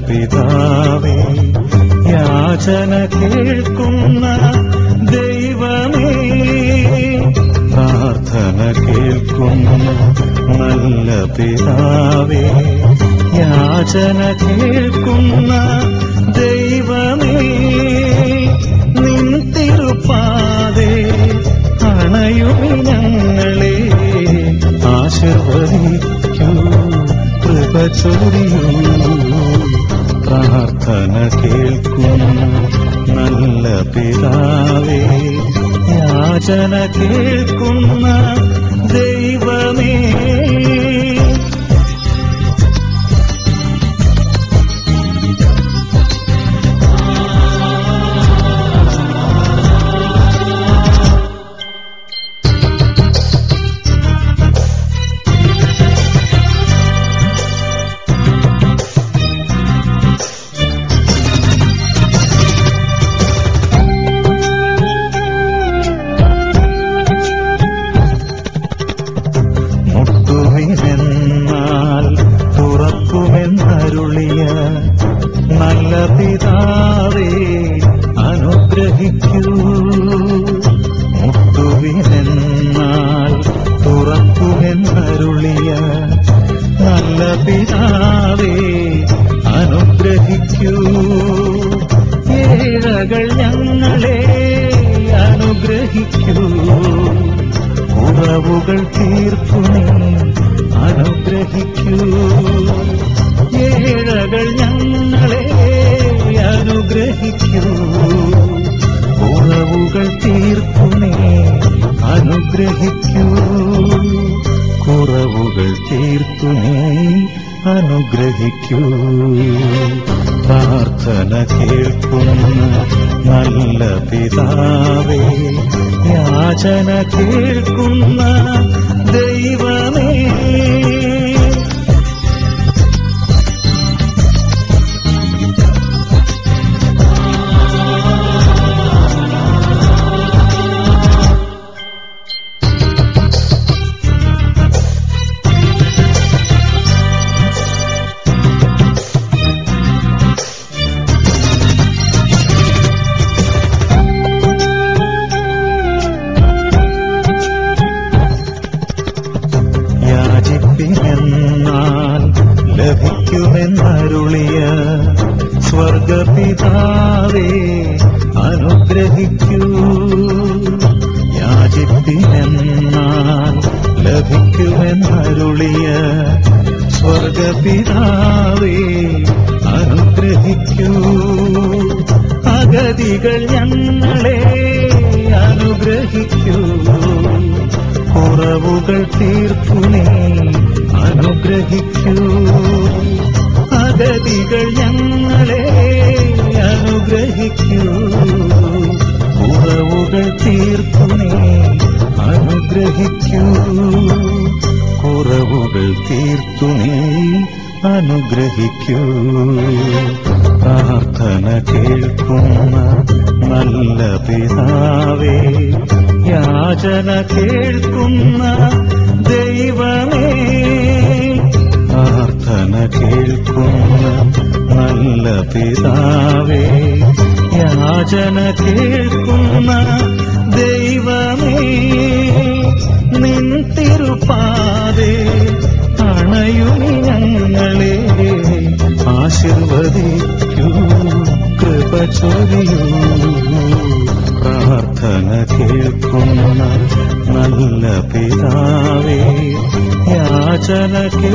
പിതാവേ യാചന കേൾക്കുന്ന ദൈവമേ പ്രാർത്ഥന കേൾക്കുന്ന നല്ല പിതാവേ യാചന കേൾക്കുന്ന ദൈവമേ നിൻ തിരുപ്പാതേ അണയുമി ഞങ്ങളെ ആശീർവദിക്കൂ കൃപ ചൊരിയൂ പ്രാർത്ഥന കേൾക്കുന്ന നല്ല പിതാവേ യാചന കേൾക്കുന്ന ദൈവമേ മുട്ടുവിനെന്നാൽ തുറക്കുമെന്നരുളിയ നല്ല പിതാവേ അനുഗ്രഹിക്കൂ മുട്ടുവിനെന്നാൽ തുറക്കുമെന്നരുളിയ നല്ല പിതാവേ അനുഗ്രഹിക്കൂ ഏഴകൾ ഞങ്ങളെ അനുഗ്രഹിക്കൂ കുറവുകൾ തീർക്കുമേ അനുഗ്രഹിക്കൂ ഏഴകൾ ഞങ്ങളെ അനുഗ്രഹിക്കൂ കുറവുകൾ തീർക്കുമേ അനുഗ്രഹിക്കൂ കുറവുകൾ തീർക്കുമേ അനുഗ്രഹിക്കൂ പ്രാർത്ഥന കേൾക്കുന്ന നല്ല പിതാവേ യാചന കേൾക്കുന്ന ദൈവമേ യാചിപ്പിനെന്നാൽ ലഭിക്കുമെന്നരുളിയ സ്വർഗപിതാവേ അനുഗ്രഹിക്കൂ യാചിപ്പിനെന്നാൽ ലഭിക്കുമെന്നരുളിയ സ്വർഗപിതാവേ അനുഗ്രഹിക്കൂ അഗതികൾ ഞങ്ങളെ അനുഗ്രഹിക്കൂ കുറവുകൾ തീർക്കുനേ അനുഗ്രഹിക്കൂ അഗതികൾ ഞങ്ങളെ അനുഗ്രഹിക്കൂ കുറവുകൾ തീർക്കുനേ അനുഗ്രഹിക്കൂ കുറവുകൾ തീർത്തുനേ അനുഗ്രഹിക്കൂ പ്രാർത്ഥന കേൾക്കുന്ന നല്ല പിതാവേ യാചന കേൾക്കുന്ന ദൈവമേ പ്രാർത്ഥന കേൾക്കുന്ന നല്ല പിതാവേ യാചന കേൾക്കുന്ന ദൈവമേ നിൻ തിരുപ്പാതേ അണയുമി ഞങ്ങളെ ആശീർവദിക്കൂ കൃപ ചൊരിയൂ പ്രാർത്ഥന കേൾക്കുന്ന നല്ല പിതാവേ യാചന